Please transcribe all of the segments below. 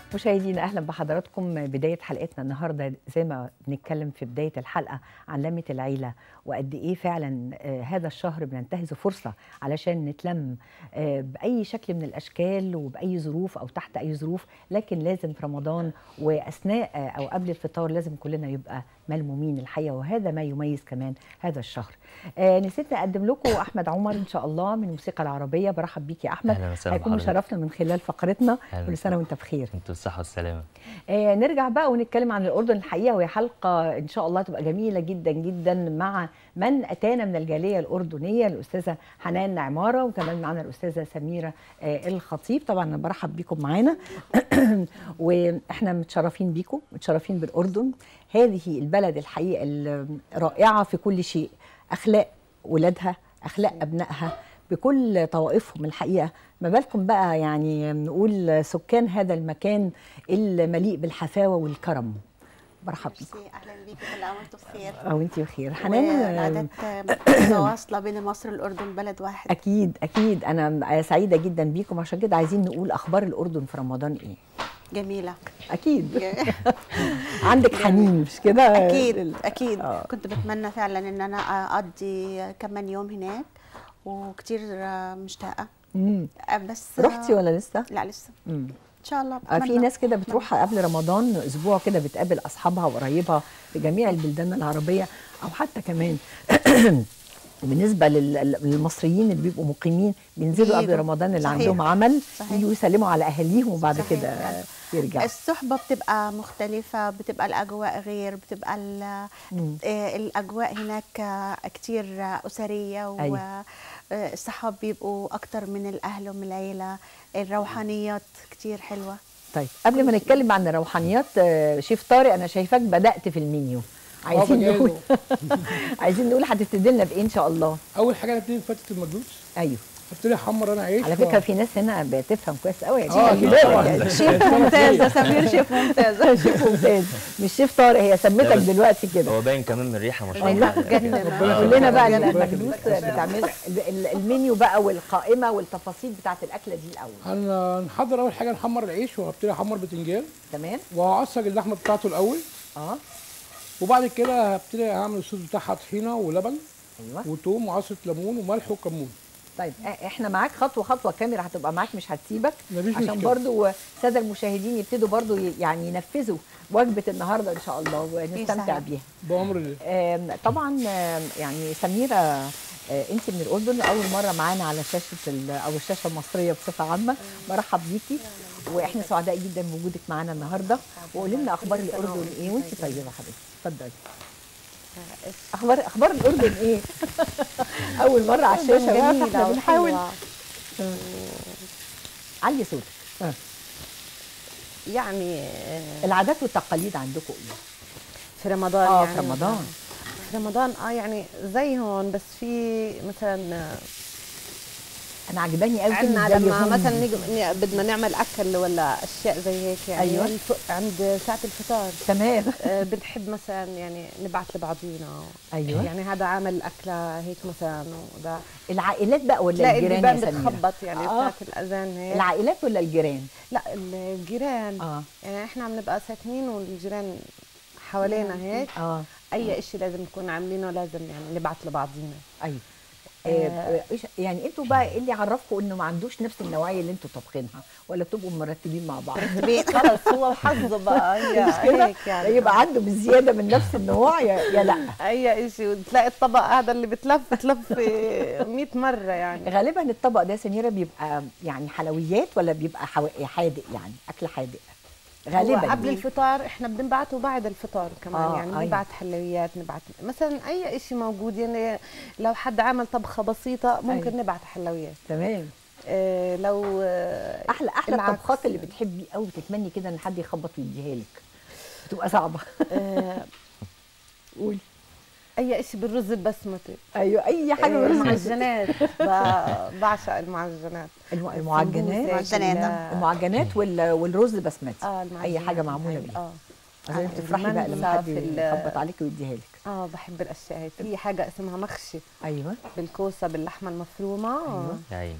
مشاهدينا اهلا بحضراتكم بدايه حلقتنا النهارده زي ما بنتكلم في بدايه الحلقه عن لمه العيله وقد ايه فعلا آه، هذا الشهر بننتهزه فرصه علشان نتلم آه، باي شكل من الاشكال وباي ظروف او تحت اي ظروف لكن لازم في رمضان واثناء آه، او قبل الفطار لازم كلنا يبقى ملمومين الحقيقه وهذا ما يميز كمان هذا الشهر. آه، نسيت اقدم لكم احمد عمر ان شاء الله من الموسيقى العربيه برحب بيك يا احمد أهلاً وسهلاً هيكون بحضرتك. مشرفنا من خلال فقرتنا أهلاً كل سنه وسهلاً. وانت بخير. انتوا الصحة والسلامة آه نرجع بقى ونتكلم عن الأردن الحقيقة وهي حلقة إن شاء الله تبقى جميلة جدا جدا مع من أتانا من الجالية الأردنية الأستاذة حنان عمارة وكمان معنا الأستاذة سميرة آه الخطيب طبعا أنا برحب بيكم معانا وإحنا متشرفين بيكم متشرفين بالأردن هذه البلد الحقيقة الرائعة في كل شيء أخلاق ولادها أخلاق أبنائها بكل طوائفهم الحقيقه ما بالكم بقى يعني نقول سكان هذا المكان المليء بالحفاوه والكرم برحب بكم ميرسي اهلا بيكي كل عام وانتم بخير او انت بخير حنان والعادات متواصله بين مصر والاردن بلد واحد اكيد اكيد انا سعيده جدا بيكم عشان كده عايزين نقول اخبار الاردن في رمضان ايه جميله اكيد عندك حنين مش كده اكيد اكيد آه. كنت بتمنى فعلا ان انا اقضي كمان يوم هناك وكتير مشتاقه مم. بس رحتي ولا لسه لا لسه مم. ان شاء الله آه، في بتمنى. ناس كده بتروح قبل رمضان اسبوع كده بتقابل اصحابها وقرايبها في جميع البلدان العربيه او حتى كمان بالنسبه لل- للمصريين اللي بيبقوا مقيمين بينزلوا قبل بيجوا. رمضان اللي صحيح. عندهم عمل صحيح. يجوا يسلموا على اهاليهم وبعد صحيح كده فعلا. يرجعوا الصحبة بتبقى مختلفة بتبقى الأجواء غير بتبقى ال- مم. آه، الأجواء هناك آه، كتير آه، أسرية أيوة. والصحاب بيبقوا أكتر من الأهل ومن العيلة الروحانيات كتير حلوة طيب قبل ما نتكلم عن الروحانيات آه، شيف طارق انا شايفاك بدات في المنيو عايزين بجهزه. نقول عايزين نقول هتبتدي لنا بايه ان شاء الله اول حاجه نبتدي فتة المجلوس ايوه ابتدي احمر انا عيش على فكره في ناس هنا بتفهم كويس قوي يا آه، شيف أكيد طارق. طبعاً. شيف ممتازة سمير شيف ممتازة شيف ممتاز مش شيف طارق هي سمتك بس دلوقتي كده هو باين كمان من الريحة ما شاء والله الله جدا قول لنا بقى ربنا المجلوس بتعمل ال- ال- المنيو بقى والقائمه والتفاصيل بتاعت الاكله دي الاول هنحضر اول حاجه نحمر العيش وهبتدي احمر بتنجان تمام وهعصج اللحمه بتاعته الاول اه وبعد كده هبتدي اعمل الصوص بتاعها طحينه ولبن ايوه وتوم وعصره ليمون وملح وكمون طيب آه، احنا معاك خطوه خطوه الكاميرا هتبقى معاك مش هتسيبك مفيش عشان مشكلة. برضو الساده المشاهدين يبتدوا برضو ي- يعني ينفذوا وجبه النهارده ان شاء الله ونستمتع سهلة. بيها بامر الله آم، طبعا آم، يعني سميره انت من الاردن اول مره معانا على شاشه ال- او الشاشه المصريه بصفه عامه برحب بيكي واحنا سعداء جدا بوجودك معانا النهارده وقولي لنا اخبار الاردن ايه وانت طيبه يا حبيبتي اتفضلي اخبار اخبار الاردن ايه واول مره على الشاشه بقى جميلة فاحنا بنحاول وحلوة. علي صوتك آه. يعني آه، العادات والتقاليد عندكم ايه في رمضان اه يعني في رمضان في رمضان اه يعني زي هون بس في مثلا آه، انا عجباني قوي عندنا كلمة زي لما هم. مثلا نيجي ن- بدنا نعمل اكل ولا اشياء زي هيك يعني أيوة. الف- عند ساعه الفطار تمام آه، بنحب مثلا يعني نبعث لبعضينا ايوه يعني هذا عامل اكله هيك مثلا وده العائلات بقى ولا تلاقي الجيران يا البيبان سميرة بتخبط يعني آه. ساعه الاذان هيك العائلات ولا الجيران لا الجيران اه يعني احنا عم نبقى ساكنين والجيران حوالينا هيك اه اي شيء لازم نكون عاملينه لازم يعني نبعث لبعضينا ايوه آه. آه، إيش- يعني انتوا بقى ايه اللي عرفكم انه ما عندوش نفس النوعيه اللي انتوا طابخينها ولا بتبقوا مرتبين مع بعض خلص هو وحظه بقى هي مش كده هيك يعني يبقى عنده بزياده من نفس النوع يا, يا لا اي شيء وتلاقي الطبق هذا اللي بتلف تلف 100 مره يعني غالبا الطبق ده يا سميره بيبقى يعني حلويات ولا بيبقى حو- حادق يعني اكل حادق غالبا غالبا قبل الفطار احنا بنبعته بعد الفطار كمان آه، آه يعني أيوة. بنبعت حلويات نبعت مثلا اي شيء موجود يعني لو حد عمل طبخه بسيطه ممكن أيوة. نبعت حلويات تمام اه لو آه، احلى احلى العكس. الطبخات اللي بتحبي قوي بتتمني كده ان حد يخبط ويديها لك بتبقى صعبه آه، قولي اي شيء بالرز البسمتي ايوه اي حاجه آه، بس المعجنات ب- بعشق المعجنات الم- المعجنات السمبوسة، معجنات، ال- آه. المعجنات وال- والرز بسمتي اه اي المعجنات حاجه معموله بحب- بيه اه عشان آه، تفرحي بقى لما المنسف، حد ال- يخبط عليك ويديها لك اه بحب الاشياء هيك في حاجه اسمها مخشي ايوه بالكوسه باللحمه المفرومه أيوة. يا عيني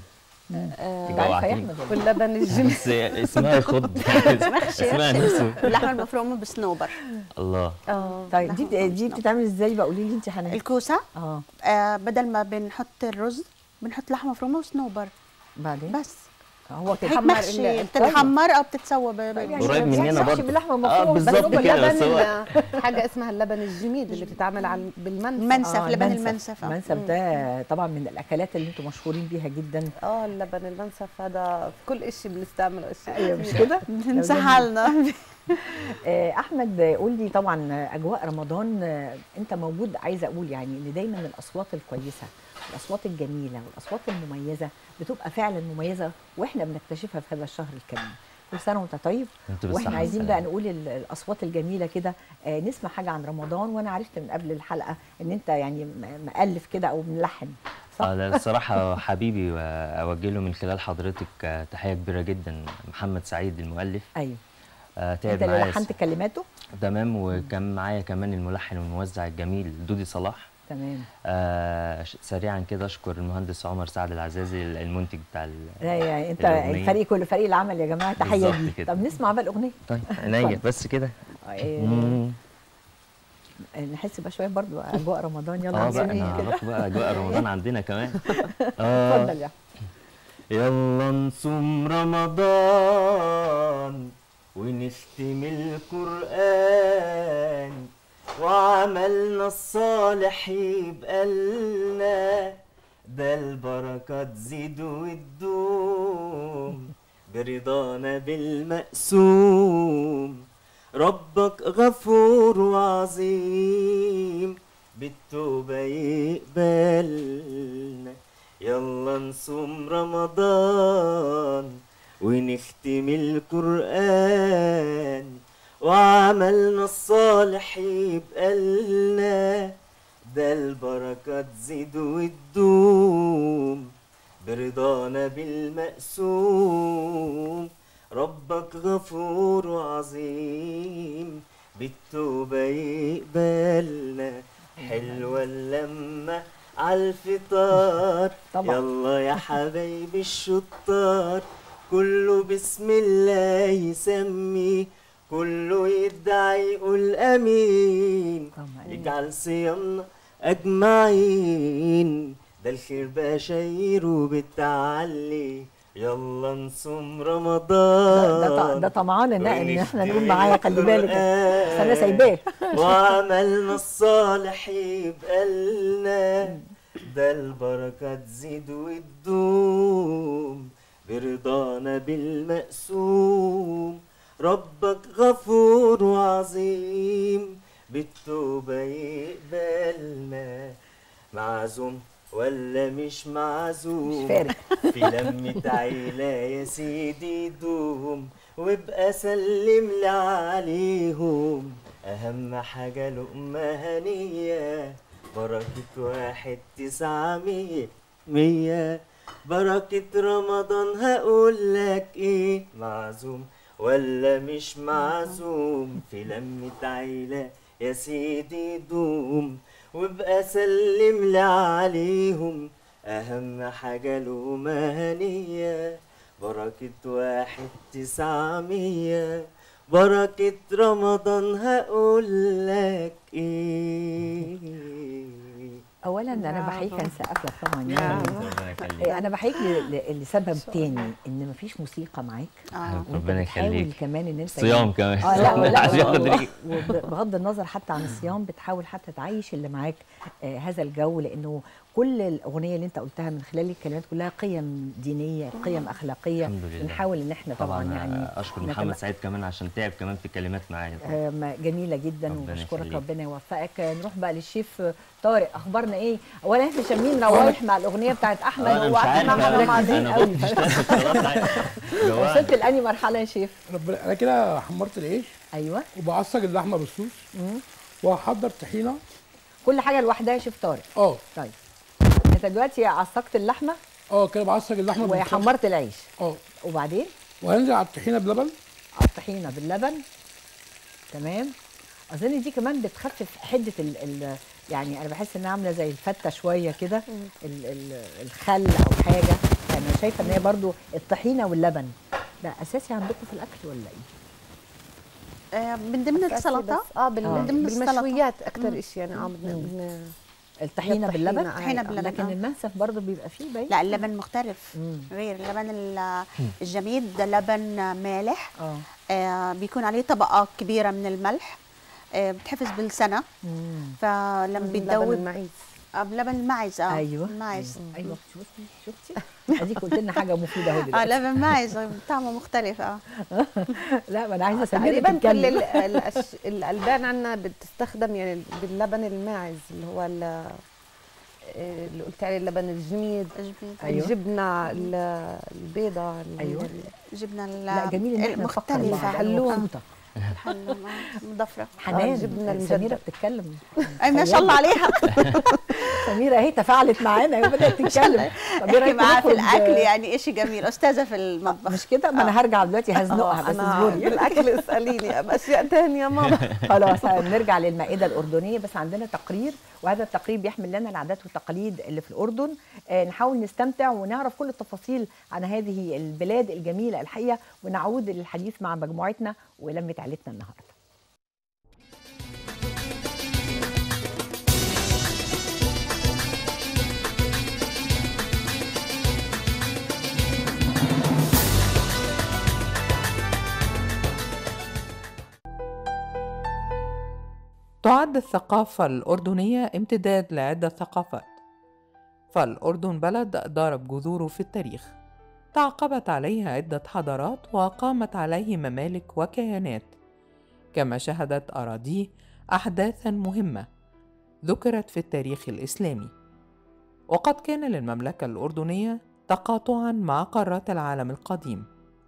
آه، انت عارفه يا جوعتني. احمد ولا واللبن الجميل بس اسمها يخض اسمها نفسه اللحمه المفرومه بصنوبر الله اه طيب دي لحمة دي مفرومة. بتتعمل ازاي بقى قولي لي انت حنان الكوسه اه آه بدل ما بنحط الرز بنحط لحمه مفرومه وصنوبر بعدين بس هو كده هيك تحمر محشي ال- بتتحمر او بتتسوى ب- طيب ب- يعني قريب ما مننا ينفعش برضه. باللحمه آه، المفرومه بس بالظبط هو كده، اللبن بس هو- اللبن حاجه اسمها اللبن الجميد اللي بتتعمل على بالمنسف المنسف آه، لبن المنسف آه. المنسف ده طبعا من الاكلات اللي انتم مشهورين بيها جدا اه اللبن المنسف هذا في كل شيء بنستعمله اشياء ايوه مش كتيرة. كده مسحلنا آه، احمد قول لي طبعا آه، اجواء رمضان آه، انت موجود عايزه اقول يعني ان دايما الاصوات الكويسه الاصوات الجميله والاصوات المميزه بتبقى فعلا مميزه واحنا بنكتشفها في هذا الشهر الكريم كل سنه وانت طيب انتوا بالصحة واحنا عايزين بقى والسلامة. نقول ال- الاصوات الجميله كده آه، نسمع حاجه عن رمضان وانا عرفت من قبل الحلقه ان انت يعني م- مؤلف كده او ملحن صح اه لا الصراحة حبيبي وأوجه له من خلال حضرتك آه، تحية كبيرة جدا محمد سعيد المؤلف ايوه آه، انت تعب اللي معايا لحنت كلماته تمام وكان معايا كمان الملحن والموزع الجميل دودي صلاح تمام آه ش- سريعا كده اشكر المهندس عمر سعد العزازي المنتج بتاع ال- لا يعني انت الأغنية. الفريق كل فريق العمل يا جماعه تحيه بالظبط ليه كده. طب نسمع بقى الاغنيه طيب عينيا اتفضل. بس كده آه، مم. نحس بقى شويه برضو اجواء رمضان يلا اه بقى نغني انا كده هعرف بقى اجواء رمضان عندنا كمان اه اتفضل يا يلا نصوم رمضان ونختم القرآن وعملنا الصالح يبقى لنا ده البركة تزيد وتدوم برضانا بالمقسوم ربك غفور وعظيم بالتوبة يقبلنا يلا نصوم رمضان ونختم القرآن وعملنا الصالح يبقى لنا ده البركة تزيد وتدوم برضانا بالمقسوم ربك غفور وعظيم بالتوبة يقبلنا حلوة اللمة عالفطار طبعا. يلا يا حبايبي الشطار كله بسم الله يسمي كله يدعي يقول امين طبعا. يجعل صيامنا اجمعين ده الخير بشاير وبتعلي يلا نصوم رمضان ده, ده, ده طمعان ان ان احنا نقول معايا خلي بالك بس انا القرآن. سايباه وعملنا الصالح يبقى لنا ده البركة تزيد وتدوم برضانا بالمقسوم ربك غفور وعظيم بالتوبة يقبلنا معزوم ولا مش معزوم مش فارق. في لمة عيلة يا سيدي دوم وابقى سلم لي عليهم أهم حاجة لقمة هنية بركة واحد تسعمية مية بركة رمضان هقول لك ايه معزوم ولا مش معزوم في لمة عيلة يا سيدي دوم وابقى سلم لي عليهم أهم حاجة لقمة هنية بركة واحد تسعمية بركة رمضان هقول لك ايه اولا انا برافو. بحييك هنسقف لك طبعا يا يعني ربنا يخليك إيه، انا بحييك ل- ل- لسبب تاني ان مفيش موسيقى معاك اه وانت ربنا بتحاول يخليك كمان ان انت صيام كمان اه لا لا عشان خاطر إيه؟ وبغض النظر حتى عن الصيام بتحاول حتى تعيش اللي معاك آه هذا الجو لانه كل الاغنيه اللي انت قلتها من خلال الكلمات كلها قيم دينيه قيم اخلاقيه الحمد لله. بنحاول ان احنا طبعا, طبعا يعني اشكر نتم- محمد سعيد كمان عشان تعب كمان في الكلمات معايا طبعاً. آه، ما- جميله جدا ربنا وبشكرك يخليك. ربنا يوفقك آه، نروح بقى للشيف آه، طارق اخبارنا ايه اولا احنا شامين روايح مع الاغنيه بتاعت احمد آه، انا مش وقعدت عارف معانا أنا- عايزين انا قوي كنت مش لازم خلاص عايز- جوعان. وصلت لاني مرحله يا شيف ربنا انا كده حمرت العيش ايوه وبعصج اللحمه بالصوص مم. وهحضر طحينه كل حاجه لوحدها يا شيف طارق اه طيب انت دلوقتي عصقت اللحمه اه كده بعصج اللحمه بالصوص وحمرت العيش اه وبعدين وهنزل على الطحينه بلبن الطحينه باللبن تمام اظن دي كمان بتخفف حده ال ال يعني انا بحس انها عامله زي الفته شويه كده ال ال الخل او حاجه انا شايفه ان هي برضو الطحينه واللبن ده اساسي عندكم في الاكل ولا ايه آه، من ضمن أساسي السلطه بس- اه بال- آه. من ضمن السلطة. بالمشويات اكثر مم. شيء يعني اه بدنا مم. بدنا الطحينه الطحينة، باللبن آه. طحينة باللبن، لكن آه. المنسف برضو بيبقى فيه باين لا اللبن مختلف مم. غير اللبن ال- الجميد ده لبن مالح اه آه، بيكون عليه طبقه كبيره من الملح آه، بتحفظ بالسنه مم. فلما لبن بيتذوب المعيز آه، بلبن الماعز اه ايوه الماعز ايوه شفتي شفتي اديك قلت لنا حاجه مفيده اهو اه دلوقتي لبن ماعز طعمه مختلف اه لا ما انا عايزه سميره تقريبا كل تتكلم ال- الأش- الالبان عندنا بتستخدم يعني باللبن الماعز اللي هو ال- اللي قلت عليه اللبن الجميد جبنة أيوة. الجبنه ال- البيضاء اللي هي أيوة. ال- جبنه ال- لا جميل ان احنا نفكر المختلفه بعض. أنا حلوة. مبسوطة. حلوة، مضفره حنان الجبنة سميره المجددة. بتتكلم اي ما شاء الله عليها سميره اهي تفاعلت معانا بدات تتكلم طب إيه احكي رأيك معاها في نخرج- الاكل يعني شيء جميل استاذه في المطبخ مش كده ما انا هرجع دلوقتي هزنقها آه، بس انا اصبري بالاكل اساليني باشياء ثانيه ماما خلاص نرجع للمائده الاردنيه بس عندنا تقرير وهذا التقرير بيحمل لنا العادات والتقاليد اللي في الاردن آه، نحاول نستمتع ونعرف كل التفاصيل عن هذه البلاد الجميله الحقيقه ونعود للحديث مع مجموعتنا ولمه عيلتنا النهارده تعد الثقافة الأردنية امتداد لعدة ثقافات فالأردن بلد ضارب جذوره في التاريخ تعقبت عليه عدة حضارات وقامت عليه ممالك وكيانات كما شهدت أراضيه أحداثا مهمة ذكرت في التاريخ الإسلامي وقد كان للمملكة الأردنية تقاطعا مع قارات العالم القديم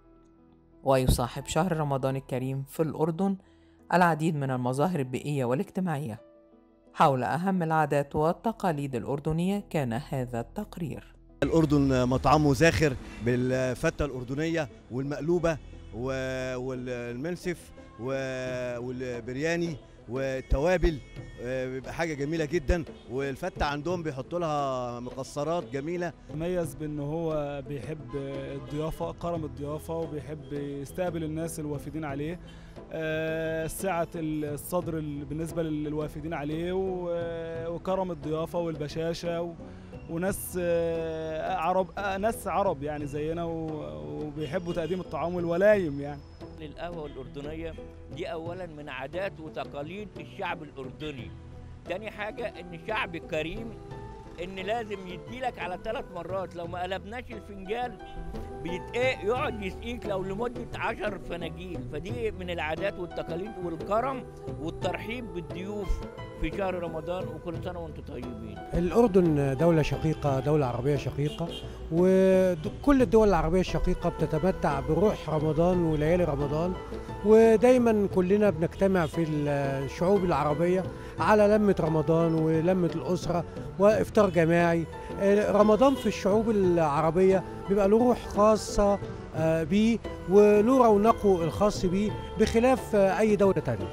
ويصاحب شهر رمضان الكريم في الأردن العديد من المظاهر البيئية والاجتماعية حول أهم العادات والتقاليد الأردنية كان هذا التقرير الأردن مطعمه زاخر بالفتة الأردنية والمقلوبة و- والمنسف و- والبرياني والتوابل آه، بيبقى حاجة جميلة جدا والفتة عندهم بيحطوا لها مكسرات جميلة مميز بان هو بيحب الضيافه كرم الضيافه وبيحب يستقبل الناس الوافدين عليه آه، سعه الصدر ال- بالنسبه للوافدين عليه و- وكرم الضيافه والبشاشه و- وناس آه، عرب آه، ناس عرب يعني زينا و- وبيحبوا تقديم الطعام والولايم يعني القهوة الأردنية دي أولا من عادات وتقاليد الشعب الأردني تاني حاجة إن شعب كريم إن لازم يديلك على ثلاث مرات لو ما قلبناش الفنجان بيتقاء يقعد يسقيك لو لمدة عشر فناجيل فدي من العادات والتقاليد والكرم والترحيب بالضيوف في شهر رمضان وكل سنة وانتم طيبين الأردن دولة شقيقة دولة عربية شقيقة وكل الدول العربية الشقيقة بتتمتع بروح رمضان وليالي رمضان ودايما كلنا بنجتمع في الشعوب العربية على لمة رمضان ولمة الأسرة وإفطار جماعي آه، رمضان في الشعوب العربية بيبقى له روح خاصة آه، بيه وله رونقه الخاص بيه بخلاف آه، أي دولة تانية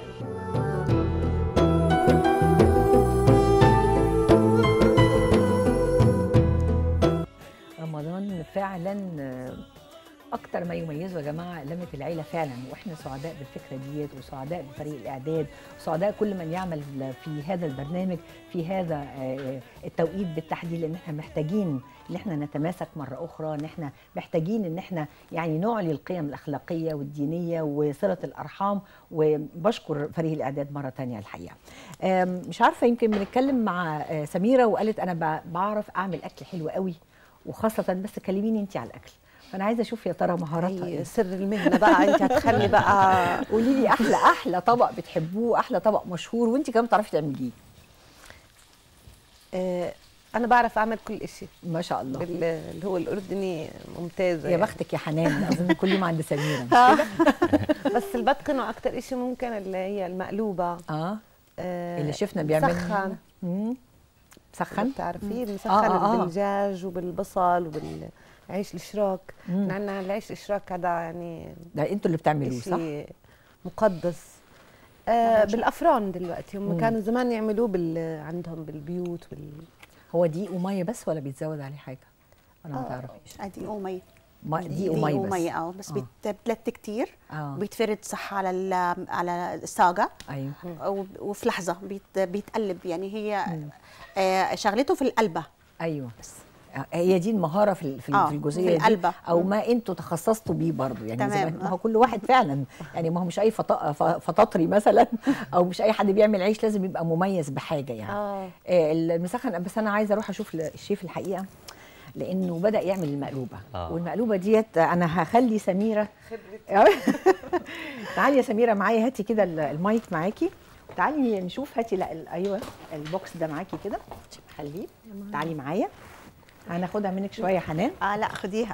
رمضان فعلا آه، اكتر ما يميزه يا جماعه لمه العيله فعلا واحنا سعداء بالفكره ديت وسعداء بفريق الاعداد وسعداء كل من يعمل في هذا البرنامج في هذا آه، التوقيت بالتحديد لان احنا محتاجين ان احنا نتماسك مره اخرى ان احنا محتاجين ان احنا يعني نعلي القيم الاخلاقيه والدينيه وصله الارحام وبشكر فريق الاعداد مره تانية الحقيقه آم، مش عارفه يمكن بنتكلم مع آه، سميره وقالت انا ب- بعرف اعمل اكل حلو قوي وخاصه بس كلميني انت على الاكل فانا عايزه اشوف يا ترى مهاراتها هي ايه سر المهنه بقى انت هتخلي بقى قولي لي احلى احلى طبق بتحبوه احلى طبق مشهور وانت كمان بتعرفي تعمليه آه، انا بعرف اعمل كل شيء ما شاء الله بال- اللي هو الاردني ممتازه يا يعني. بختك يا حنان اظن كل يوم عند سميره مش آه. كده؟ بس اللي بتقنه اكتر شيء ممكن اللي هي المقلوبه اه آه، اللي شفنا بيعمل مسخن سخن بتعرفيه مسخن آه، آه، آه. بالدجاج وبالبصل وبالعيش الاشراك مم. احنا عندنا العيش الاشراك هذا يعني ده انتوا اللي بتعملوه صح؟ شيء مقدس آه بالافران دلوقتي هم مم. كانوا زمان يعملوه بال... عندهم بالبيوت وال... هو دقيق وميه بس ولا بيتزود عليه حاجه؟ ولا ما تعرفيش ادي اميه ما- دي امي بس اميه اه بس آه. بت- بتلت كتير اه بيتفرد صح على ال- على الصاجه ايوه و- وفي لحظه بيت بيتقلب يعني هي مم. آه شغلته في القلبه ايوه بس هي دي المهاره في ال- في ال- آه، في الجزئيه في دي القلبة. او مم. ما انتوا تخصصتوا بيه برضه يعني زي ما تمام، ما هو آه. كل واحد فعلا يعني ما هو مش اي فط- ف- فطاطري مثلا او مش اي حد بيعمل عيش لازم يبقى مميز بحاجه يعني اه آه، المسخن بس انا عايزه اروح اشوف الشيف الحقيقه لانه بدا يعمل المقلوبه آه. والمقلوبه ديت انا هخلي سميره تعالي يا سميره معايا هاتي كده ال- المايك معاكي تعالي نشوف هاتي لا ال- ايوه البوكس ده معاكي كده خليه تعالي معايا هناخدها منك شويه يا حنان اه لا خديها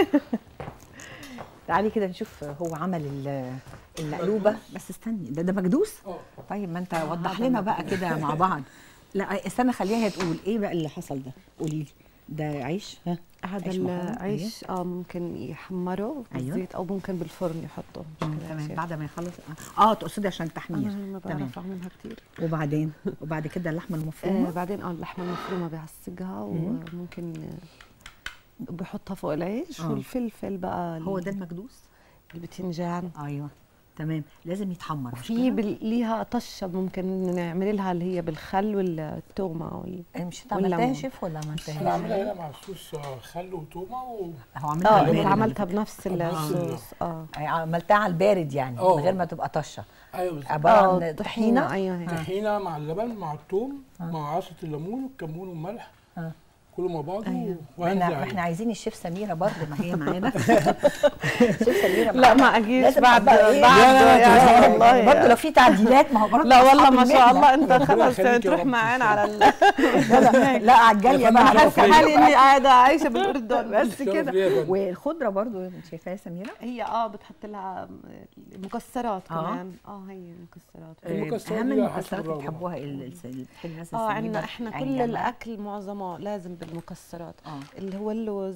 تعالي كده نشوف هو عمل ال- المقلوبه بس استني ده ده مكدوس طيب ما انت وضح لنا بقى كده مع بعض لا استنى خليها هي تقول ايه بقى اللي حصل ده قولي لي ده عيش ها هذا عيش محمر، العيش اه ممكن يحمره أيوة. بالزيت او ممكن بالفرن يحطه مش مم، كده تمام شيء. بعد ما يخلص اه آه، تقصدي عشان التحمير انا ما تمام بعرف اعملها كثير وبعدين وبعد كده اللحمه آه المفرومه بعدين اه اللحمه المفرومه بعصقها مم. وممكن آه، بحطها فوق العيش آه. والفلفل بقى هو ال- ده المكدوس البتنجان ايوه تمام لازم يتحمر مش في كده؟ بال- ليها طشه ممكن نعمل لها اللي هي بالخل والتومه وال... آه، مش انت والليمون. عملتها شيف ولا ما انا عملتهاش؟ بعملها هنا مع صوص آه، خل وتومه و... هو عملها اه على انت البارد عملتها على بنفس آه. الصوص اه فكرة. عملتها على البارد يعني آه. من غير ما تبقى طشه ايوه بالظبط. عباره آه، عن طحينه ايوه هيك طحينه مع اللبن مع الثوم مع عصره الليمون والكمون والملح آه. كله مع بعضه ايوه وهنزل احنا عليه. احنا عايزين الشيف سميره برضه ما هي معانا الشيف سميره لا معانا. ما اجيش لازم بعد أبقى إيه؟ بعد لا، لا، يعني لا، والله برضه لو في تعديلات ما هو برضه لا والله أصحاب ما شاء المهنة. الله انت ربنا خلص يعني يخليك يا تروح رب. معانا على ال... لا لا لا على الجاليه بقى على حاسه فكرة. حالي اني قاعده عايشه بالاردن بس شرف كده ليا يا فندم. والخضره برضه انت شايفاها يا سميره هي اه بتحط لها مكسرات آه. كمان اه هي مكسرات المكسرات اهم دي على حسب المكسرات اللي الرغبة. بتحبوها ال- ال- اللي بتحب مثلا اه السميرة، عندنا احنا عين كل جمل. الاكل معظمه لازم بالمكسرات اه اللي هو اللوز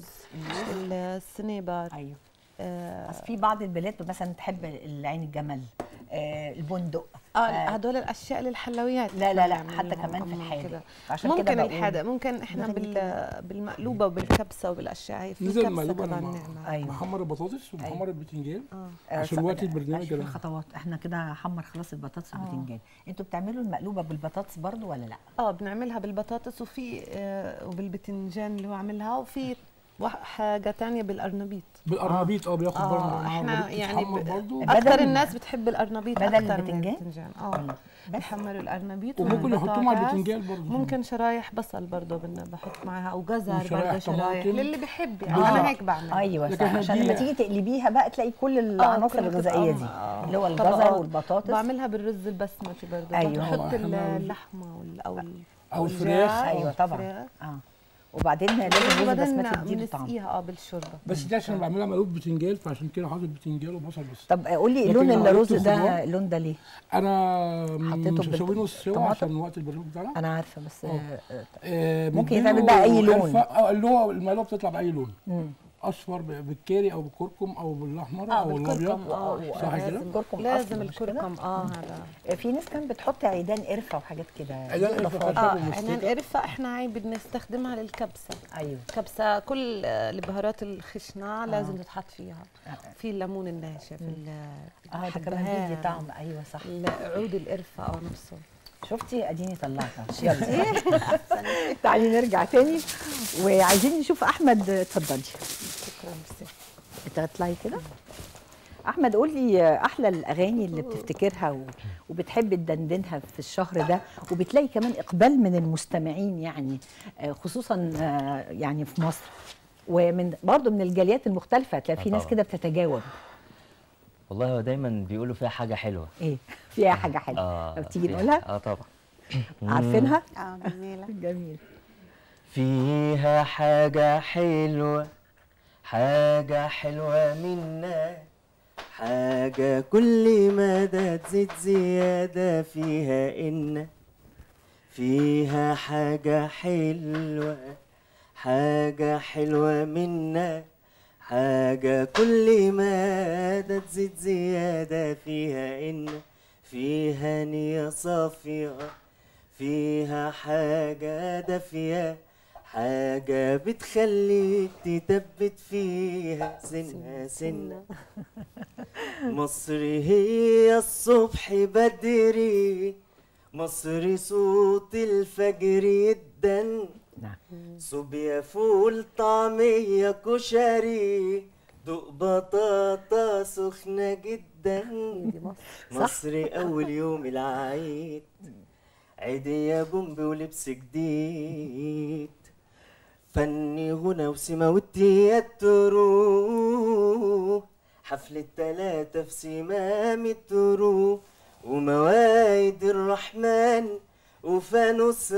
السنيبر ايوه آه بس في بعض البلاد مثلا تحب العين الجمل آه البندق اه آه. هدول الاشياء للحلويات لا لا لا بنعمل حتى لهم كمان في أما الحادق كده. عشان كده ممكن بقول الحادق ممكن احنا نغني بال كده. بالمقلوبه وبالكبسه وبالاشياء هي في نزل كبسه مقلوبة كمان أنا نعمل ايوه بحمر البطاطس وبحمر البتنجان اه آه، عشان ص- وقت لا، البرنامج أشوف ده. الخطوات احنا كده حمر خلاص البطاطس والبتنجان انتوا بتعملوا المقلوبه بالبطاطس برضو ولا لا اه بنعملها بالبطاطس وفي آه وبالبتنجان اللي هو عاملها وفي وح- حاجه تانية بالقرنبيط بالقرنبيط اه بياخد آه، برضه إحنا يعني ب- برضه بدل- اكثر الناس بتحب القرنبيط بدل اكثر البتنجان؟ من البتنجان اه بيحمروا القرنبيط وممكن يحطوه مع والبطاطس. البتنجان برضه ممكن شرايح بصل برضه بن- بحط معاها او جزر وشرايح برضه شرايح طماطم. للي بيحب يعني آه. انا هيك بعمل ايوه لكن صح إحنا عشان دي- لما تيجي تقلبيها بقى تلاقي كل العناصر كلها الغذائيه بتبقى- دي آه. اللي هو طبقات. الجزر والبطاطس بعملها بالرز البسمتي برضه أيوة. بحط آه، إحنا اللحمه وال- او ال- أو الدجاج الفراخ. ايوه طبعا الفراخ. اه وبعدين لازم الرز وبعدين البسمتي تديله طعم بنسقيها اه بالشوربه بس دي عشان بعملها مقلوب بتنجان فعشان كده حاطط بتنجان وبصل بس طب قولي لكن لون لو الرز قلت ده خضار- اللون ده ليه؟ انا حطيته مش هسويه بال- نص سوا طماطم؟ عشان وقت البرنامج بتاعنا انا عارفه بس آه. آه، آه، آه، ممكن مديله يتعمل بقى أي لون. قرفة- اه اللي هو المقلوبه بتطلع باي لون مم. اصفر ب- بالكاري او بالكركم او بالاحمر اه او بالكركم الابيض اه صح كده؟ لازم كركم لازم أصلي، مش كده؟ الكركم اه هذا في ناس كانت بتحط عيدان قرفه وحاجات كده عيدان دي قرفة إضافات. خشب. اه ومستكة. عنان قرفه احنا عاي بنستخدمها للكبسه ايوه كبسه كل آه، البهارات الخشنه لازم تتحط فيها في الليمون الناشف ال- اه ده كمان بيدي الحبهان، طعم ايوه صح عود القرفه اه نفسه شفتي اديني طلعتها يلا تعالي نرجع تاني وعايزين نشوف احمد اتفضلي شكرا ميرسي تطلعي كده احمد قول لي احلى الاغاني اللي بتفتكرها و- وبتحب تدندنها في الشهر ده وبتلاقي كمان اقبال من المستمعين يعني آه، خصوصا آه، يعني في مصر ومن برضه من الجاليات المختلفه تلاقي في آه ناس طبعاً. كده بتتجاوب والله هو دايما بيقولوا فيها حاجه حلوه ايه فيها حاجه حلوه اه طب تيجي فيها- نقولها اه طبعا عارفينها اه جميله جميل فيها حاجة حلوة حاجة حلوة منا حاجة كل مدى تزيد زيادة فيها إن فيها حاجة حلوة حاجة حلوة منا حاجة كل مدى تزيد زيادة فيها إن فيها نية صافية فيها حاجة دافية حاجة بتخليك تثبت فيها سنة سنة مصر هي الصبح بدري مصر صوت الفجر يدن نعم صوبيا فول طعمية كشري دوق بطاطا سخنة جدا مصر أول يوم العيد عيد يا بومب ولبس جديد فني غنى وسما والتياترو حفلة تلاتة في سمام الترو ومواعيد الرحمن وفانوس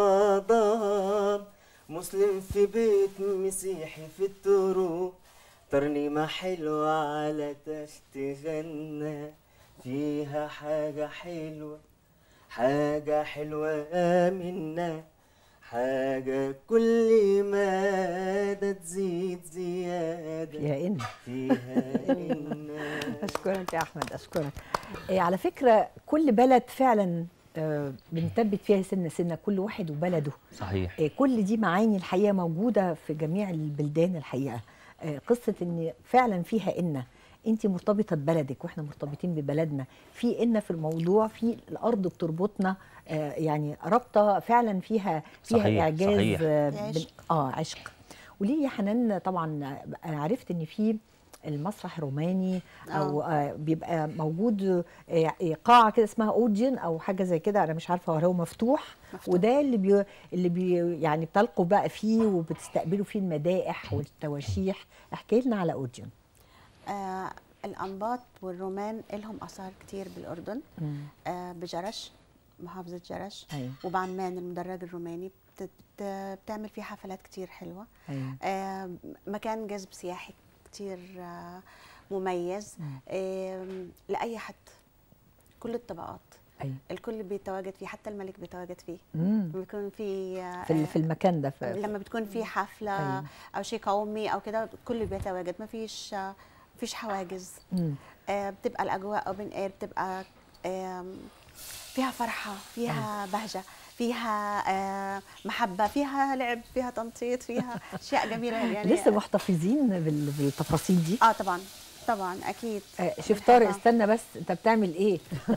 رمضان مسلم في بيت مسيحي في الترو ترنيمة حلوة على تخت غنى فيها حاجة حلوة حاجة حلوة منا حاجة كل ما ده تزيد زيادة يا إن فيها إن اشكرك يا احمد اشكرك إيه على فكره كل بلد فعلا آه، بنثبت فيها سنه سنه كل واحد وبلده صحيح إيه كل دي معاني الحقيقه موجوده في جميع البلدان الحقيقه آه، قصه ان فعلا فيها ان انت مرتبطه ببلدك واحنا مرتبطين ببلدنا في ان في الموضوع في الارض بتربطنا آه، يعني رابطه فعلا فيها فيها صحيح، اعجاز صحيح. آه، عشق. بال- اه عشق وليه يا حنان طبعا انا عرفت ان في المسرح الروماني او آه بيبقى موجود آه قاعه كده اسمها اودجن او حاجه زي كده انا مش عارفه هو مفتوح, مفتوح. وده اللي بي اللي بي يعني بتلقوا بقى فيه وبتستقبلوا فيه المدائح والتواشيح احكي لنا على اودجن آه الأنباط والرومان لهم آثار كتير بالأردن آه بجرش محافظة جرش ايوه وبعمان المدرج الروماني بت- بت- بتعمل فيه حفلات كتير حلوة ايوه آه مكان جذب سياحي كتير آه مميز مم. آه لأي حد كل الطبقات ايوه الكل بيتواجد فيه حتى الملك بيتواجد فيه مم. بيكون في آه، في ال- في المكان ده في لما بتكون في حفلة أيوة. أو شيء قومي أو كده الكل بيتواجد ما فيش آه، فيش حواجز مم. آه، بتبقى الأجواء أوبن إير بتبقى آم، فيها فرحة فيها بهجة فيها آه، محبة فيها لعب فيها تنطيط فيها أشياء جميلة يعني لسه محتفظين بال- بالتفاصيل دي اه طبعا طبعا اكيد آه شيف طارق استنى بس انت بتعمل ايه؟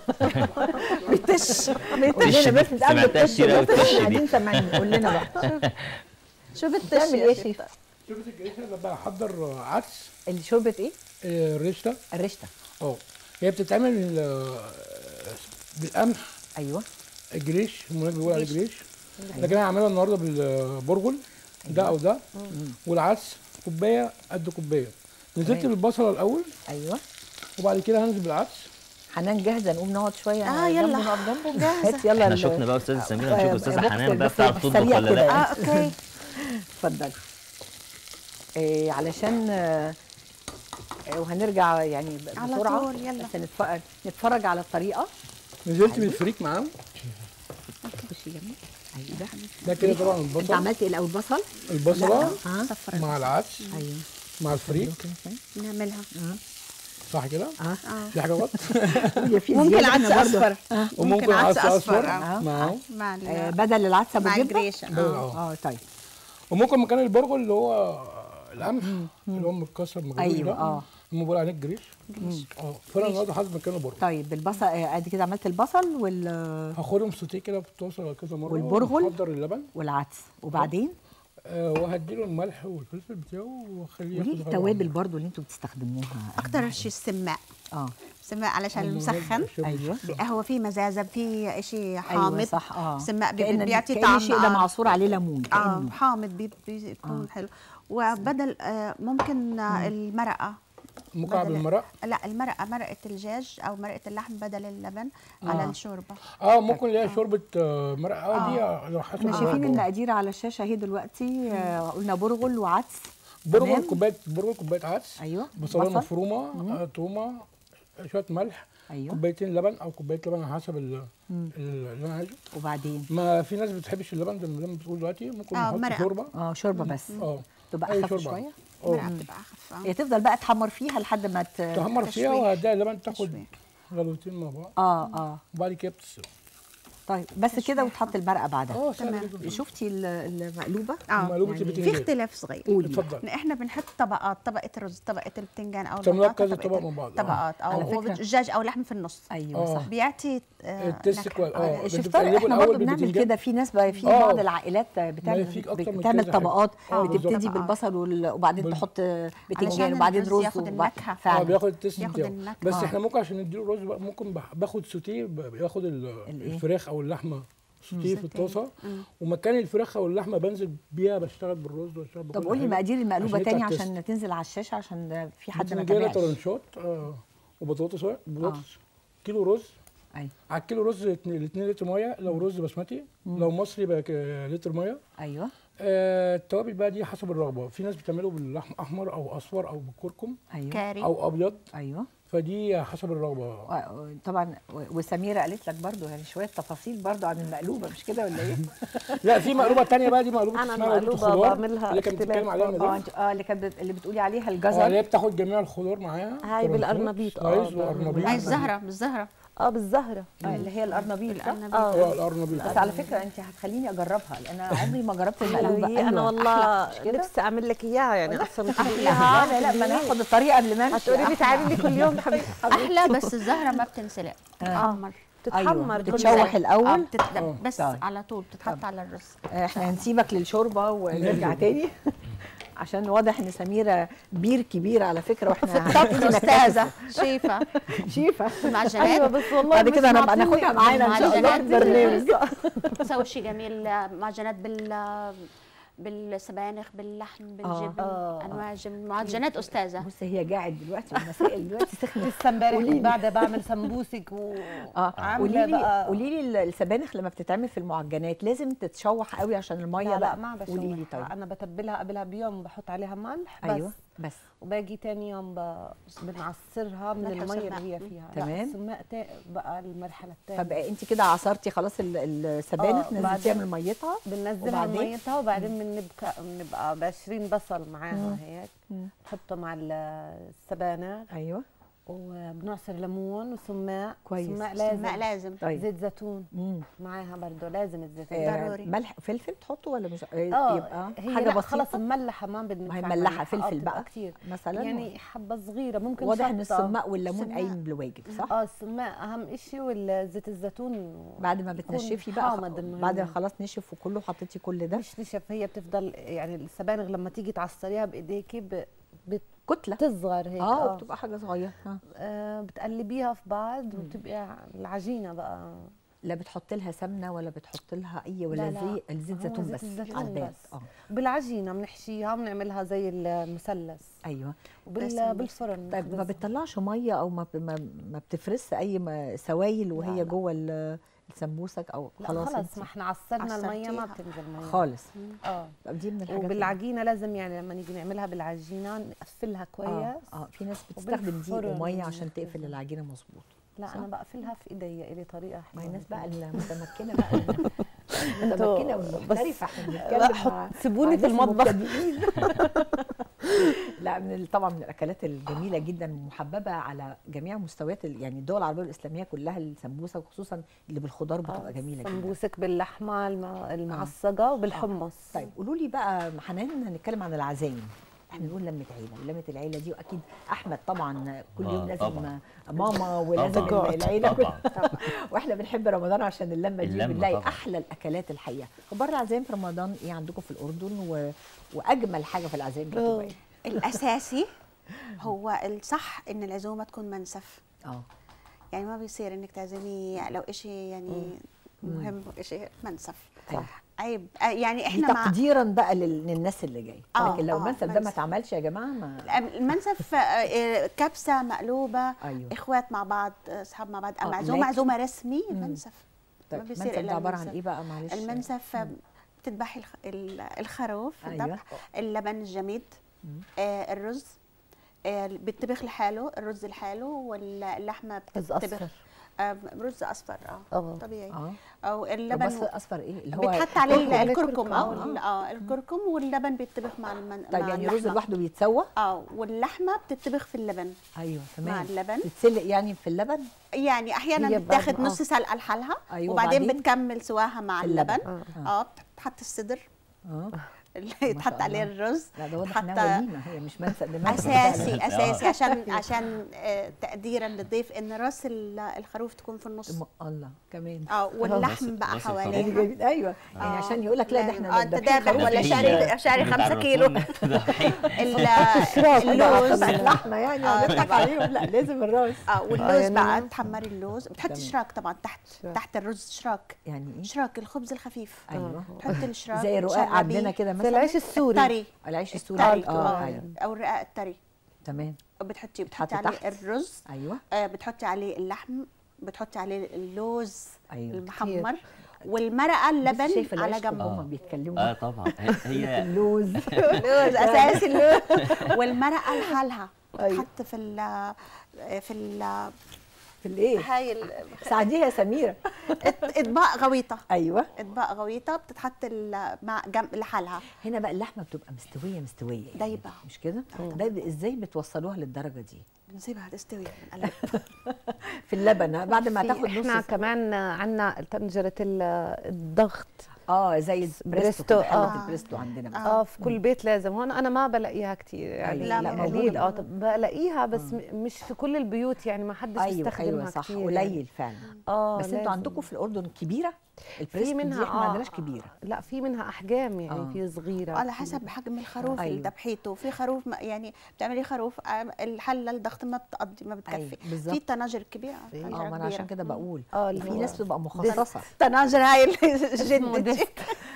بتش تش بس دي، بتقابل سمعتها التش كتير أوي بس التش دي. قاعدين سامعين قول لنا بقى شو بتش بتعمل يا ايه يا شيف شيف؟ طارق؟ شوربه الجريشه اللي بحضر عدس شوربه ايه؟ آه، الريشته الرشته اه هي بتتعمل آه، بالقمح ايوه الجريش المناسب بيقول عليه جريش لكن انا هعملها النهارده بالبرغل ده او ده والعدس كوبايه قد كوبايه نزلت تمام. بالبصله الاول ايوه وبعد كده هنزل بالعدس حنان جاهزه نقوم نقعد شويه آه، جنبه يلا. نقف جنبه جاهزة. هات يلا احنا ال- شفنا بقى استاذه سميره آه، نشوف استاذه بص- حنان بقى بس بتعرف تطبخ سريع ولا كده لا اه اوكي اتفضلي إيه علشان آه، آه، وهنرجع يعني ب- على بسرعه طول، يلا. بس نتفرج نتفرج على الطريقه نزلت بالفريك معاهم خشي جنبي ايوه ده ده كده طبعا انت البصل عملت ايه الاول بصل؟ البصله ها مع العدس ايوه مع الفريك نعملها صح كده اه في حاجه غلط هي في ممكن زيادة، عدس إحنا برضو- اصفر وممكن عدس اصفر آه. معاه مع ال- آه، بدل العدس ابو مع جبه الجريشة بدل- اه اه اه طيب وممكن مكان البرغل اللي هو القمح اللي هو متكسر مجروح ايوه ده اه هم بيقولوا عليه الجريش اه فانا النهارده حاسب مكانه برغل طيب البصل آه، ادي كده عملت البصل وال هاخدهم سوتيه كده في الطاسه كذا مره والبرغل؟ واحضر اللبن والعدس وبعدين آه وهديله الملح والفلفل بتاعه واخليه وليه ياخد غلوة التوابل عميقة. برضو اللي انتوا بتستخدموها اكتر شيء السماء اه سماء علشان المسخن ايوه هو في مزازه في شيء حامض ايوه صح اه سماء بي- كأن- بيعطي كأن طعم الشيء ده آه. معصور عليه ليمون اه كأنه حامض بي- بيكون آه. حلو وبدل آه ممكن آه المرقه مكعب بدل- المرق لا المرقه مرقه الدجاج او مرقه اللحم بدل اللبن آه. على الشوربه اه ممكن اللي هي شوربه آه، مرق اه دي آه. لو حسب احنا شايفين الرغبة. المقادير على الشاشه اهي دلوقتي آه قلنا برغل وعدس برغل تمام. كوبايه برغل كوبايه عدس ايوه بصلايه بصل. مفرومه آه، تومه شويه ملح ايوه كوبايتين لبن او كوبايه لبن على حسب ال- مم. ال- اللي انا عايزه وبعدين ما في ناس ما بتحبش اللبن زي ما بتقول دلوقتي ممكن آه، نحط مرقة. شوربه اه شوربه بس اه تبقى أي اخف شوربة. شويه المرقه اه بتبقى اخف آه. هي تفضل بقى تحمر فيها لحد ما ت... تحمر فيها تشويح. وهديها اللبن تاخد تشويح. غلوتين مع بعض اه اه وبعد كده بتستوي طيب بس كده وتحط المرقه بعدها اه سهل تمام. جدا. شفتي ال- المقلوبه اه مقلوبة يعني البتنجان. في اختلاف صغير قولي اتفضل إن احنا بنحط طبقات طبقه الرز طبقه البتنجان او بتعملوها البطاطا كذا طبقة طبق مع بعض. آه. طبقات على او فكرة. دجاج او لحم في النص ايوه آه. صح بيعطي آه، التست نكهة. كويس اه بس شفتها بتقلبوا احنا الاول برضه بنعمل بالبتنجان كده في ناس بقى في آه. بعض العائلات بتعمل فيك أكتر من بتعمل كذا حاجة. طبقات آه، بتبتدي بالظبط. بالبصل وال- وبعدين بال- تحط علشان بتنجان وبعدين الرز رز ياخد وبعد- النكهة. اه فعلا بياخد التست ياخد بتاعه النكهة. بس آه. احنا ممكن عشان نديله رز بقى ممكن بح- باخد سوتيه ب- بياخد ال- الإيه؟ الفراخ او اللحمه سوتيه في سوتيه. الطاسه مم. ومكان الفراخ او اللحمه بنزل بيها بشتغل بالرز واشتغل بكل طب قولي حاجة. مقادير المقلوبه عشان تاني يطلع تيست. عشان تنزل على الشاشه عشان ده في حد ما بتنجانة تابعش طرنشات آه وبطاطس ورق- بطاطس كيلو رز ايوه على الكيلو رز 2 لتر ميه لو رز بسمتي لو مصري يبقى ك- لتر ميه ايوه آه التوابل بقى دي حسب الرغبه في ناس بتعمله باللحم احمر او اصفر او بالكركم ايوه كاري او ابيض ايوه فدي حسب الرغبه و- طبعا و- وسميره قالت لك برضو يعني شويه تفاصيل برضو عن المقلوبه مش كده ولا ايه؟ لا في مقلوبه تانية بقى دي مقلوبه أنا اسمها مقلوبه المقلوبة الخضار بعملها اللي كانت بتتكلم اختلاف عليها اه مدام انت اه اللي كانت بت- اللي بتقولي عليها اه اللي الجزر هي بتاخد جميع الخضار معاها هاي طرنشات، بالقرنبيط، اه، سلايز بعمل وقرنبيط عايز زهره بالزهره اه بالزهره آه، اللي هي القرنبيط صح؟ القرنبيط. اه القرنبيط بس على فكره انت هتخليني اجربها لان انا عمري ما جربت المقلوبه هي انا أيوة، والله أحلى، مش كده؟ نفسي اعمل لك اياها يعني اصلا لا لا لا ما انا هاخد الطريقه قبل ما امشي هتقولي لي تعالي لي كل يوم حبيبتي احلى بس الزهره ما بتنسلق تتحمر تتحمر بتتشوح اه الاول بتتلب بس طيب. على طول بتتحط على الرز احنا هنسيبك للشوربه ونرجع تاني عشان واضح ان سميره بير كبير على فكره واحنا في الطبخ هنبتدي نكتشف. استاذه شيفه شيفه المعجنات ايوه بس والله بعد مش كده هنبقى معطيني- ناخدها معانا ان شاء الله في البرنامج تسوي شيء جميل معجنات بال بالسبانخ باللحم بالجبن آه. انواع الجبن معجنات استاذه بص هي قاعد دلوقتي المسائل دلوقتي سخنت لسه امبارح قوليلي. بعد بعمل سمبوسك و اه عاملة قولي لي بقى- قولي لي السبانخ لما بتتعمل في المعجنات لازم تتشوح قوي عشان الميه لا لا بقى ما قولي لي بشوحها طيب انا بتبلها قبلها بيوم بحط عليها ملح بس ايوه بس وباجي تاني يوم ب... بنعصرها من ملح الميه وسماق. اللي هي فيها تمام. لا السماق تا... بقى المرحله الثانيه طب انت كده عصرتي خلاص ال- السبانخ آه، نزلتيها بعدين- من ميتها بننزلها وبعدين؟ ميتها وبعدين بنبقى بنبقى ب 20 بصل معاها مم. هيك مم. نحطه مع ال- السبانخ ايوه وبنعصر ليمون وسماق كويس. سماق لازم لازم لازم طيب زيت زيتون مم. معاها برضه لازم الزيتون آه، ضروري. ملح فلفل تحطه ولا مش اه يبقى هي حاجه لا بسيطه خلص مملحه ما بدنا ما هي ندفع ملحه ملح. آه، فلفل بتبقى بقى كتير مثلا يعني حبه صغيره ممكن واضح ان شطة. السماق والليمون سماق. قايم بالواجب صح اه السماق اهم شيء والزيت الزيتون بعد ما يكون بتنشفي بقى حامض المهم. بعد ما خلاص نشف وكله حطيتي كل ده مش نشف هي بتفضل يعني السبانخ لما تيجي تعصريها بايديكي ب- كتله بتصغر هيك اه بتبقى حاجه صغيره آه. آه بتقلبيها في بعض وتبقى العجينه بقى لا بتحط لها سمنه ولا بتحط لها اي ولا لا، لا. زي الزيت هو زيتون زيت بس الزيتون على الباب بس. اه بالعجينه بنحشيها بنعملها زي المثلث ايوه وبال بالفرن طيب ما بنخبزها. بتطلعش ميه او ما ب- ما, ما بتفرس اي ما- سوائل وهي لا. جوه ال- السمبوسك او لا خلاص خلاص انت- ما احنا عصرنا الميه ما عصرتيها. بتنزل ميه خالص اه طب دي من الحاجات اللي- وبالعجينه لازم يعني لما نيجي نعملها بالعجينه نقفلها كويس اه اه في ناس بتستخدم دقيق وبالفرن وميه عشان تقفل كده. العجينه مظبوط لا صح؟ انا بقفلها في ايديا الي طريقه ما هي حلوة الناس بقى كده. المتمكنه بقى المتمكنه والمحترفه احنا لا بنتكلم حط مع- سيبوني مع في ناس المطبخ مبتدئين. لا من ال- طبعا من الاكلات الجميله جدا ومحببه على جميع مستويات ال- يعني الدول العربيه والاسلاميه كلها السمبوسه وخصوصا اللي بالخضار بتبقى جميله جدا سمبوسك باللحمه الم- المعصجه وبالحمص طيب قولوا لي بقى حنان هنتكلم عن العزايم احنا بنقول لمه عيله ولمه العيله دي واكيد احمد طبعا كل يوم آه، لازم طبعاً. ماما ولازم طبعاً. العيله كل- طبعا واحنا بنحب رمضان عشان اللمه دي اللمة بنلاقي طبعاً. احلى الاكلات الحقيقه اخبار العزايم في رمضان ايه عندكم في الاردن و... واجمل حاجه في العزايم بتبقى ايه الاساسي هو الصح ان العزومه تكون منسف اه يعني ما بيصير انك تعزمي لو إشي يعني مهم إشي منسف صح. عيب آه، يعني دي احنا مع تقديرا بقى لل- للناس اللي جايه آه، لكن لو آه، المنسف ده ما منسف. اتعملش يا جماعه ما المنسف آه، آه، كبسه مقلوبه ايوه اخوات مع بعض اصحاب مع بعض آه، اما عزومه لكن- عزومه رسمي مم. منسف طيب ما بيصير المنسف إلا ده عباره عن المنسف. ايه بقى معلش المنسف مم. بتذبحي الخ- ال- الخروف في ايوه الذبح اللبن الجميد مم. آه الرز آه بيطبخ لحاله الرز لحاله واللحمه رز بتطبخ اصفر آه، رز اصفر اه اه طبيعي اه او بس اللبن اصفر ايه اللي هو بيتحط عليه كركم. الكركم او آه. ال- اه الكركم واللبن بيتطبخ مع المن... طيب مع يعني الرز اللحمة. لوحده بيتسوى اه واللحمه بتطبخ في اللبن ايوه مع تمام اللبن تتسلق يعني في اللبن يعني احيانا هي بتاخد بعد- آه. نص سلقه لحالها أيوة، وبعدين وبعدين؟ بتكمل سواها مع في اللبن. اللبن آه. اه بتحط الصدر اه اللي ما يتحط شاء عليه الله. الرز لا ده واضح حتى- انها وليمه هي مش منسى ده منسى اساسي فعلاً. اساسي عشان عشان آه، تقديرا للضيف ان راس ال- الخروف تكون في النص م- الله كمان اه واللحم راس- بقى راس الخروف. يعني حواليها جايبين- ايوه يعني آه. عشان يقول لك لا ده احنا اه انت ذابحين دابح خروف. ولا في- شاري شاري 5 كيلو ال- اللوز اللحمه يعني آه، نضحك طبعاً. عليهم لا لازم الراس اه آه، واللوز يعني بقى أنا- تحمري اللوز بتحطي تمام. شراك طبعا تحت شراك. تحت الرز شراك يعني ايه شراك الخبز الخفيف ايوه تحطي الشراك زي الرقاق وتشربيه. عندنا كده زي مثلا العيش السوري طري العيش السوري الطري اه اه ايوه او الرقاق الطري تمام بتحطي بتحط بتحطي عليه تحت. الرز ايوه آه بتحطي عليه اللحم بتحطي عليه اللوز ايوه المحمر والمرقه بص اللبن شايفه على العيش جنب آه. هم بيتكلموا اه طبعا هي- هي اللوز اللوز اساسي اللوز والمرقه لحالها أيوة. بتحط في ال في ال في الايه هاي ال- ساعديها يا سميره اطباق غويطه ايوه اطباق غويطه بتتحط ال- مع جنب لحالها هنا بقى اللحمه بتبقى مستويه مستويه يعني. دايبة. مش كده ده ب- ازاي بتوصلوها للدرجه دي بنسيبها تستوي بنقلب في اللبن ها؟ بعد ما في- تاخد احنا نص كمان عندنا طنجره ال- الضغط اه زي البريستو بريستو، كده، حله آه. البريستو عندنا مثلا. اه في كل بيت لازم هون انا ما بلاقيها كتير يعني أيوة، لا، قليل موجودة. اه طب بلاقيها بس م- مش في كل البيوت يعني ما حدش ايوه بيستخدمها ايوه صح كتير يعني. قليل فعلا اه بس انتوا لازم. عندكم في الاردن كبيره البريستو في دي منها احنا ما آه عندناش كبيره لا في منها احجام يعني آه. في صغيره على في- حسب حجم الخروف أيوة. اللي ذبحيته في خروف ما- يعني بتعملي خروف آه، الحله الضغط ما بتقضي ما بتكفي أيوة، في بالظبط. طناجر كبيره اه طنجرة ما انا عشان كبيرة. كده بقول اه في اللي هو ناس بتبقى مخصصه طناجر هاي الجد ديست.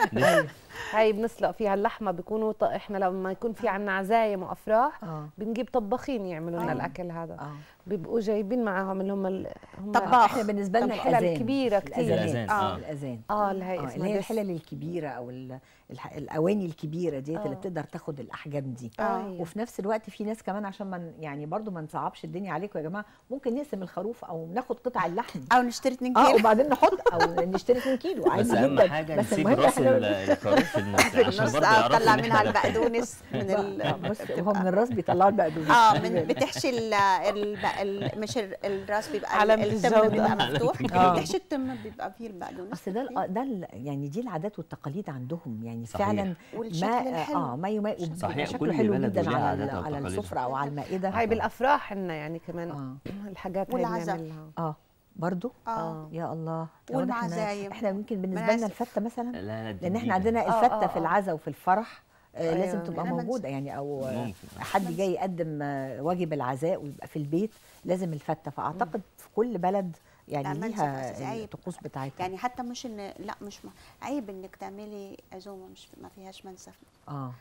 هاي بنسلق فيها اللحمه بيكونوا ط... احنا لما يكون في عنا عزايم وافراح اه بنجيب طباخين يعملوا لنا آه. الاكل هذا اه بيبقوا جايبين معاهم اللي هم ال... هم طباخ. احنا بالنسبه لنا الحلل الاذان الكبيرة كتير. الاذان الأذان، اه آه. الاذان اه اللي هي آه، اسمها اللي هي ديست. الحلل الكبيره او ال- الح- الاواني الكبيره ديت اللي آه. بتقدر تاخد الاحجام دي آه. وفي نفس الوقت في ناس كمان عشان ما يعني برضو ما نصعبش الدنيا عليكم يا جماعه ممكن نقسم الخروف او ناخد قطع اللحم او نشتري 2 اه كيلو وبعدين نحط او نشتري 2 كيلو بس عادي اهم جدا حاجه بس نسيب المهم راس احنا ال- الخروف في النص في عشان النص برضه اه يعرفوا تطلع إن منها إحنا- البقدونس من آه، ال... بص وهو من الراس بيطلعوا البقدونس اه من بتحشي ال... ال... ال... مش ال- الراس بيبقى علامة التم الجودة. بيبقى مفتوح آه. بتحشي التم بيبقى فيه البقدونس اصل ده ال- ده ال- يعني دي العادات والتقاليد عندهم يعني صحيح. فعلا والشكل ما الحلو اه ما يما وبيبقى صحيح، شكله كل حلو بلد جدا وليها على عاداتها ال- على وتقاليدها. السفره او على المائده هاي بالافراح عنا يعني كمان اه الحاجات هاي والعزاء. بنعملها اه برضو اه يا الله يا واضح إحنا- والمعازيم. احنا يمكن بالنسبه لنا مناسف. الفته مثلا لا لا دي لان احنا جديدة. عندنا آه، الفته آه، في آه. العزاء وفي الفرح آه أيوة. لازم تبقى إحنا منس- موجوده يعني او آه، ممكن حد جاي يقدم آه، واجب العزاء ويبقى في البيت لازم الفته فاعتقد في كل بلد لا، يعني منسف ليها أساسي، عيب. الطقوس بتاعتها يعني حتى مش ان لا مش م... عيب انك تعملي عزومه مش ما فيهاش منسف اه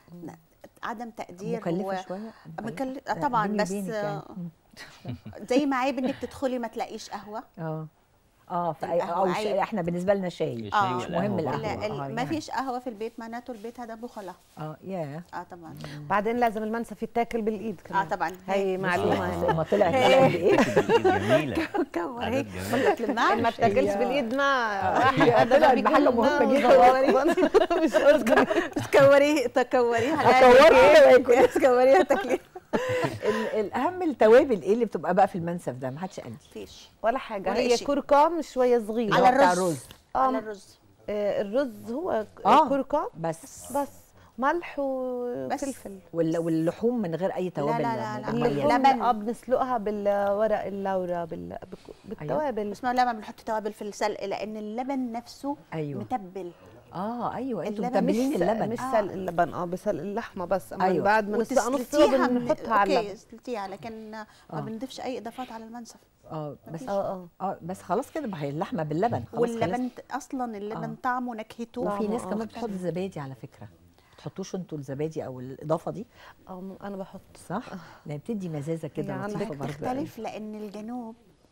عدم تقدير مكلفه شويه مكلف آه، طبعا بيني بس وبينك يعني. آه، مم. زي ما عيب انك تدخلي ما تلاقيش قهوه اه اه فأي- القهوة او عيب. شاي- احنا بالنسبه لنا شاي الشاي آه. مش والقهوة مهم برضه. القهوه ال- ال- آه، ما يعني. فيش قهوه في البيت معناته البيت هذا بخله اه يا اه طبعا بعدين لازم المنسف يتاكل بالايد اه كمان طبعا هي معلومه آه. هي. ما طلعت قد ايه جميله كور عادات هيك جميلة. طلعت للماء ما تاكلش هي- بالايد ما هي واحد طلعت بيكون بحاجة مهمة ما جدا. وصغار. مش قصدي تكوريه تكوريها أكورها تكوريها تاكليها ال- الاهم التوابل ايه اللي بتبقى بقى في المنسف ده ما حدش قال لي فيش ولا حاجه ولا هي إشي. كركم شويه صغيره على بتاع الرز الرز. على آه، الرز آه، الرز هو آه. كركم بس بس ملح وفلفل وال- واللحوم من غير اي توابل لا، لا، لا. معينة. اللحوم لبن. اه بنسلقها بالورق اللورا بال... بك- بالتوابل بس ما لما بنحط توابل في السلق لان اللبن نفسه ايوه متبل اه ايوه انتوا اللبن متبلين مش اللبن مش آه. سلق اللبن اه بسلق اللحمه بس اما أيوة. أيوة. بعد ما نسلقها نص سوا وتسلتيها من- بنحطها على اوكي اللبن سلتيها لكن ما آه. بنضيفش اي اضافات على المنسف اه بس اه اه اه بس خلاص كده ما هي اللحمه باللبن خلاص واللبن اصلا اللبن آه. طعمه نكهته خلاص. وفي طعمه ناس آه. كمان بتحط زبادي على فكره تحطوش انتوا الزبادي او الاضافه دي اه م- انا بحط صح لان بتدي مزازه كده هي لطيفه عندك برضه بتختلف لان الجنوب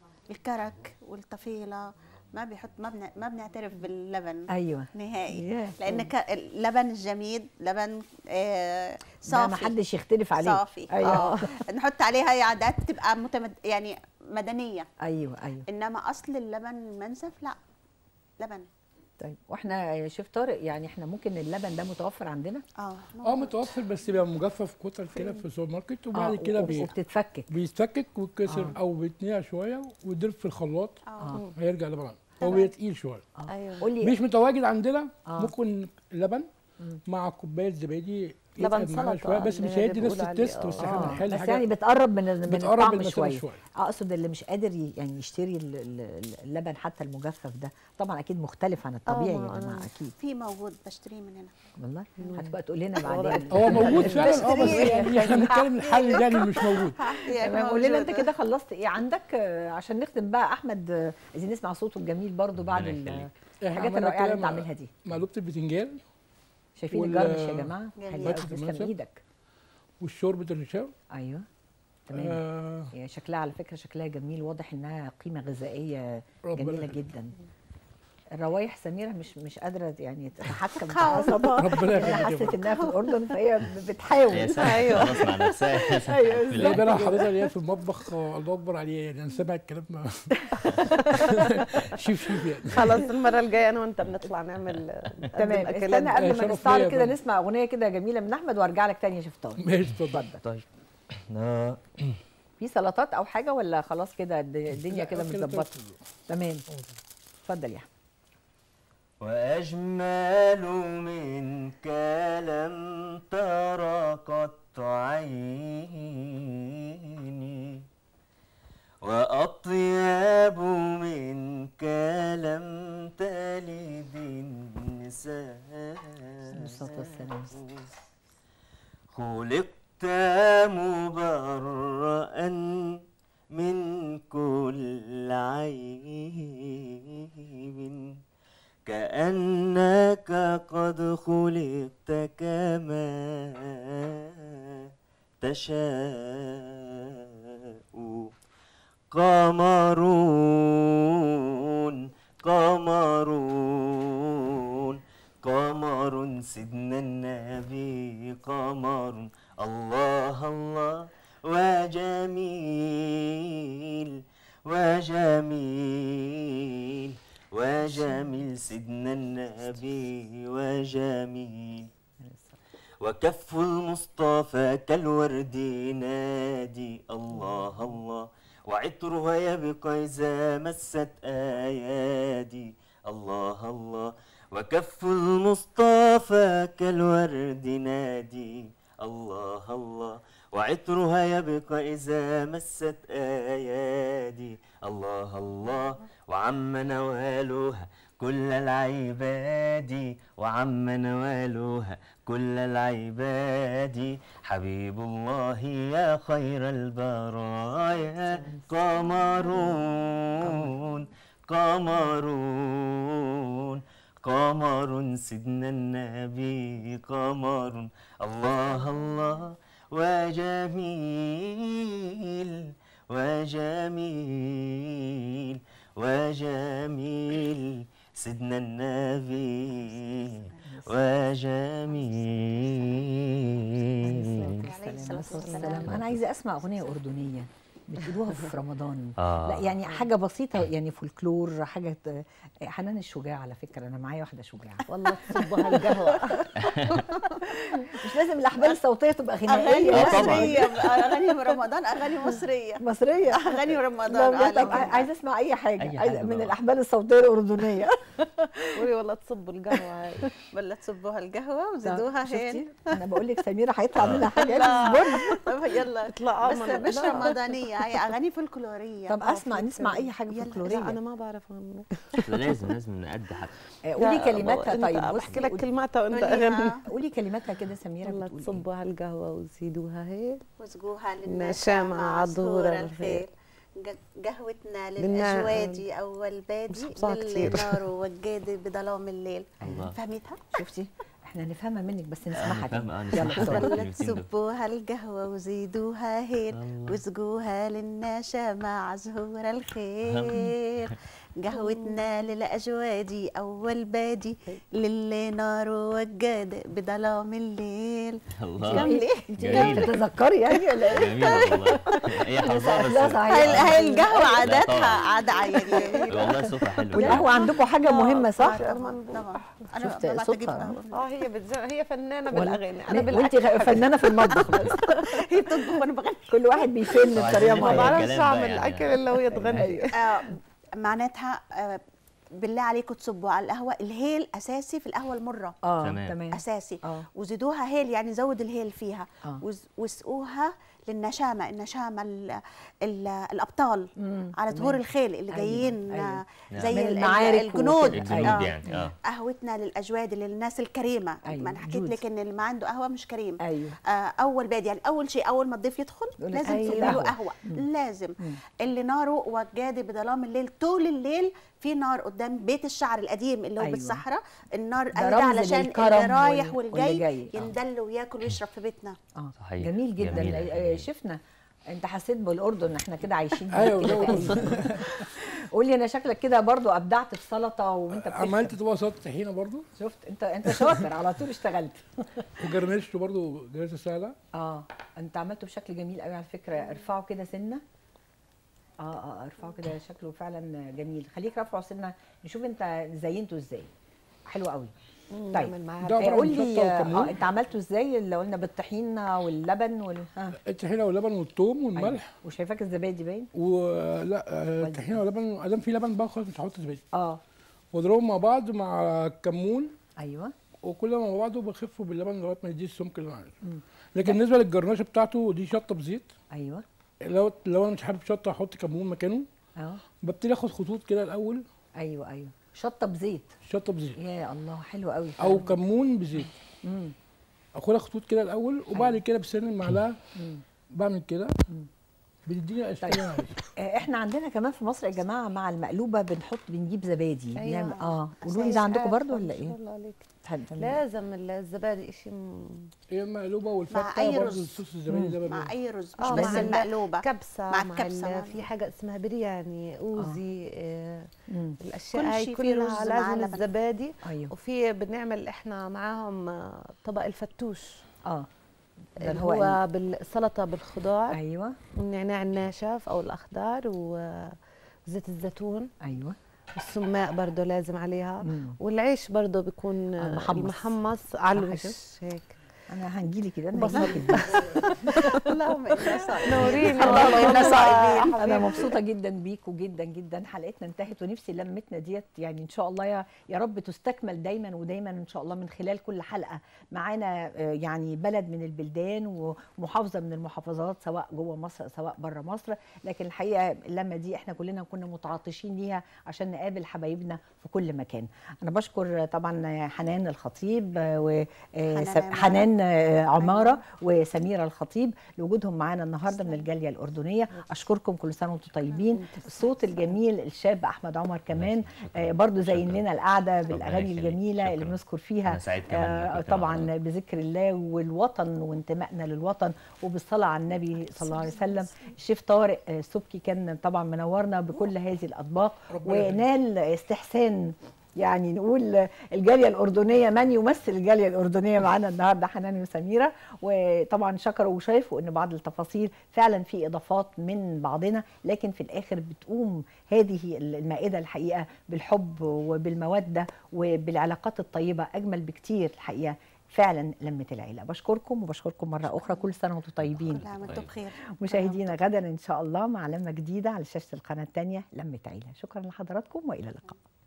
الكرك والطفيله ما بيحط ما بن... ما بنعترف باللبن ايوه نهائي ياه. لان ك... اللبن الجميد لبن آه ده ما صافي حدش يختلف عليه صافي ايوه اه نحط عليها هي عادات تبقى متمد يعني مدنيه ايوه ايوه انما اصل اللبن المنسف لا لبن طيب واحنا يا شيف طارق يعني احنا ممكن اللبن ده متوفر عندنا اه اه متوفر بس بيبقى مجفف كتل كده في السوبر ماركت وبعد آه، كده وب- بي- وبتتفكك بيتفكك ويتكسر آه. او بيتنقع شويه ويضرب في الخلاط اه هيرجع لبن هو بيبقى تقيل شويه ايوه قولي مش متواجد عندنا آه. ممكن لبن مم. مع كوبايه زبادي لبن يتعب معاها سلطة شويه بس اللي مش هي هيدي نفس بيقولوا عليه، التيست آه. بس احنا آه بنخلي بس حاجه يعني بتقرب من من بتقرب الطعم المسافة شويه شوية. اقصد اللي مش قادر ي- يعني يشتري ال- ال- اللبن حتى المجفف ده طبعا اكيد مختلف عن الطبيعي ما يا أنا- جماعه اكيد في موجود بشتريه من هنا والله هتبقى تقول لنا بعدين هو موجود فعلا اه بس بشتريه. يعني احنا بنتكلم الحل ده اللي مش موجود تمام قول لنا انت كده خلصت ايه عندك آه، عشان نختم بقى احمد آه، عايزين نسمع صوته الجميل برضو بعد ربنا ال- يخليك. احنا الحاجات عملنا الرائعه اللي كده انت مع- عاملها دي مقلوبه البتنجان شايفين وال- الجرنش يا جماعه جميل. حلو باتت قوي تسلم المنسف. ايدك والشوربه الرشاوي ايوه تمام آه هي شكلها على فكره شكلها جميل واضح انها قيمه غذائيه ربنا جميله يخليك. جدا الروايح سميره مش مش قادره يعني تتحكم في اعصابها ربنا هي يخليك يا حست فندم. انها في الاردن فهي بتحاول هي سهلة خلاص مع نفسها أيوة، في لا الآخر. ده انا حضرتك اللي في المطبخ آه، الله اكبر عليه يعني انا سامع الكلام ما- شيف شيف يعني خلاص المره الجايه انا وانت بنطلع نعمل نقدم تمام أكلات استنى قبل ما شرف ليا نستعرض يا كده فندم. نسمع اغنيه كده جميله من احمد وارجع لك تاني يا شيف طارق ماشي اتفضل اتفضل طيب احنا في سلطات او حاجه ولا خلاص كده الد- الدنيا لا، كده كده متظبطه كده. تمام اتفضل يا احمد وأجمل منك لم تر قط عيني وأطيب منك لم تلد النساء عليه الصلاة والسلام. خلقت مبرأ من كل عيب كأنك قد خلقت كما تشاء قمرون قمرون قمر سيدنا النبي قمر الله الله وجميل وجميل وجميل سيدنا النبي وجميل وكف المصطفى كالورد نادي الله الله وعطرها يبقى إذا مست أيادي الله الله وكف المصطفى كالورد نادي الله الله وعطرها يبقى إذا مست أيادي الله الله وعم نوالها كل العباد وعم نوالها كل العباد حبيب الله يا خير البرايا قمرون قمرون قمر سيدنا النبي قمر الله الله وجميل وجميل وجميل سيدنا النبي وجميل عليه الصلاة والسلام انا عايزه اسمع اغنيه اردنيه بتقولوها في رمضان آه. لا يعني حاجه بسيطه يعني فولكلور حاجه ت- حنان الشجاع على فكره انا معايا واحده شجاعه والله تصبها القهوه مش لازم الاحبال الصوتيه تبقى اغاني غنائيه آه، طبعاً. مصريه اغاني رمضان اغاني مصريه مصريه اغاني لا، رمضان بجد، آه، طب لكن- عايزه اسمع اي حاجه أي عايزة حاجة من بقى. الاحبال الصوتيه الاردنيه قولي والله تصبوا القهوه هاي ولا تصبوها القهوه وزيدوها شفتي؟ هين انا بقول لك سميره هيطلع منها حاجات لا. زبون طب يلا اطلع بس مش رمضانيه هي اغاني فولكلوريه طب اسمع نسمع اي حاجه يلا، فولكلوريه لا انا ما بعرف عنك احنا لازم لازم نأدي حد آه، قولي كلماتها أنت طيب بحكي بصي لك قولي- كلماتها وانت قوليها. اغني قولي كلماتها كده سميره والله بتقول إيه؟ تصبوا على القهوه وزيدوها هيك وسقوها نشامة للنشامة عطورة عصفور الخير. الخير ج- قهوتنا للنا- للأجوادي أول بادي بصبصها للي كتير. نار وجادي بظلام الليل الله. فهمتها؟ شفتي احنا نفهمها منك بس نسمعها نفهم- آه، تاني. يلا نسمعها بسرعة. تاني. ولا الكلمتين دول. تصبوها القهوة وزيدوها هيل الله. وسقوها للنشا مع زهور الخير قهوتنا للأجوادي أول بادي للي نار وجاد بظلام الليل الهيل الله كملي جميلة تتذكري يعني ولا ايه؟ جميلة والله هي حافظاها بس لا صحيح. هاي هاي القهوه لا عاداتها طبعاً. عاده يعني والله صوتها حلو والقهوه عندكم حاجه مهمه صح؟ طبعا طبعا انا شفت ببعت اجيب صوتها؟ قهوة. اه هي بتز... هي فنانه ولا- بالاغاني انا وانت بالاكل فنانه في المطبخ بس هي بتطبخ وانا بغني كل واحد بيفن طبعاً بطريقه عايزين ما نفهم معينه بعرفش الكلام بقى اعمل يعني. اكل الا وهي تغني آه، معناتها آه، بالله عليكم تصبوا على القهوه الهيل اساسي في القهوه المره اه تمام. تمام اساسي اه وزيدوها هيل يعني زود الهيل فيها اه وز- واسقوها للنشامه النشامه ال ال الابطال مم، على تمام. ظهور الخيل اللي أيوة، جايين أيوة. آه، نعم. زي من ال- ال- المعارك الجنود وكده. الجنود آه. يعني اه قهوتنا للاجواد للناس الكريمه أيوة، ما انا حكيت جود. لك ان اللي ما عنده قهوه مش كريم ايوه آه، اول بادي يعني اول شيء اول ما الضيف يدخل يقول لك لازم أي تصبي له قهوة. قهوه مم. لازم مم. اللي ناره وجادي بظلام الليل طول الليل في نار قدام بيت الشعر القديم اللي هو أيوة. بالصحراء النار ده قال ده رمز علشان للكرم اللي رايح وال- واللي والجاي جاي. آه. يندل وياكل ويشرب في بيتنا اه صحيح. جميل جدا جميلة، آه، جميلة. شفنا انت حسيت بالاردن احنا كده عايشين هناك ايوه كده ده تقريباً. قول لي انا شكلك كده برضو ابدعت في سلطه وانت بتكتب. عملت طبق سلطه طحينه برضو شفت انت انت شاطر على طول اشتغلت وجرنشته برضو جرنشة سهله اه انت عملته بشكل جميل قوي على فكره ارفعه كده سنه اه اه ارفعه كده شكله فعلا جميل خليك رافعه سنه نشوف انت زينته ازاي حلو قوي طيب نعمل معاها ده آه، عبارة عن قول لي شطة اه وكمون. انت عملته ازاي اللي قلنا بالطحينه واللبن وال ها الطحينه واللبن والثوم أيوة. والملح وشايفاك الزبادي باين ولا آه، الطحينه واللبن ادام في لبن بقى خلاص مش هحط زبادي اه واضربهم مع بعض مع الكمون ايوه وكلهم مع بعض وبخفوا باللبن لغايه ما يديه السمك اللي انا عايزه مم. لكن بالنسبه للجرنشه بتاعته دي شطه بزيت ايوه لو لو انا مش حابب شطه احط كمون مكانه اه ببتدي اخد خطوط كده الاول ايوه ايوه شطه بزيت شطه بزيت يا الله حلو قوي او كمون بزيت امم اخدها خطوط كده الاول وبعد أيوة. كده بسن المعلقه مم. بعمل كده مم. بتديني اشكال طيب. انا عايزها آه، احنا عندنا كمان في مصر يا جماعه مع المقلوبه بنحط بنجيب زبادي أيوة. بنعمل اه قولوا لي ده عندكم برضو ولا ما ايه؟ شاء الله عليك حلو، تمام. لازم الزبادي شيء م... هي المقلوبه مع والفته أي برضه رز. الصوص الزبادي ده مع بقى اي رز مش آه، بس مع ال- المقلوبه كبسه مع مع الكبسة، ال- مع- في حاجه اسمها برياني اوزي آه. مم. الاشياء كل هاي شيء فيه كلها رز مع لازم لبن. الزبادي ايوه وفي بنعمل احنا معاهم آه، طبق الفتوش اه ده اللي هو هو بالسلطه بالخضار ايوه والنعناع الناشف او الاخضر وزيت الزيتون ايوه والسماق برضه لازم عليها مم. والعيش برضه بيكون آه، آه، محمص. المحمص على صح الوش كده؟ هيك انا هنجيلي كده انا بسط. هجيلك البيت. اللهم انا صائمين نوريني اللهم إنا صائمين. انا مبسوطه جدا بيكوا جدا جدا حلقتنا انتهت ونفسي لمتنا ديت يعني ان شاء الله يا يا رب تستكمل دايما ودايما ان شاء الله من خلال كل حلقه معانا آه، يعني بلد من البلدان ومحافظه من المحافظات سواء جوه مصر سواء بره مصر لكن الحقيقه اللمه دي احنا كلنا كنا متعاطشين ليها عشان نقابل حبايبنا في كل مكان انا بشكر طبعا حنان الخطيب آه، حنان عمارة. وحنان آه، عماره وسميره الخطيب لوجودهم معانا النهارده من الجاليه الاردنيه اشكركم كل سنه وانتم طيبين الصوت الجميل الشاب احمد عمر كمان آه، برضو زين لنا القعده بالاغاني يخليك. الجميله اللي شكراً. بنذكر فيها أنا سعيد كمان إني آه، كنت مع طبعا حضرتك. بذكر الله والوطن وانتمائنا للوطن وبالصلاه على النبي صلى الله عليه وسلم الشيف طارق آه، سبكي كان طبعا منورنا بكل هذه الاطباق ربنا يخليك. ونال استحسان يعني نقول الجاليه الاردنيه من يمثل الجاليه الاردنيه معانا النهارده حنان وسميره وطبعا شكروا وشافوا ان بعض التفاصيل فعلا في اضافات من بعضنا لكن في الاخر بتقوم هذه المائده الحقيقه بالحب وبالموده وبالعلاقات الطيبه اجمل بكتير الحقيقه فعلا لمه العيله بشكركم وبشكركم مره اخرى كل سنه وانتم طيبين كل عام وانتم بخير مشاهدينا غدا ان شاء الله مع لمه جديده على شاشه القناه الثانيه لمه عيله شكرا لحضراتكم والى اللقاء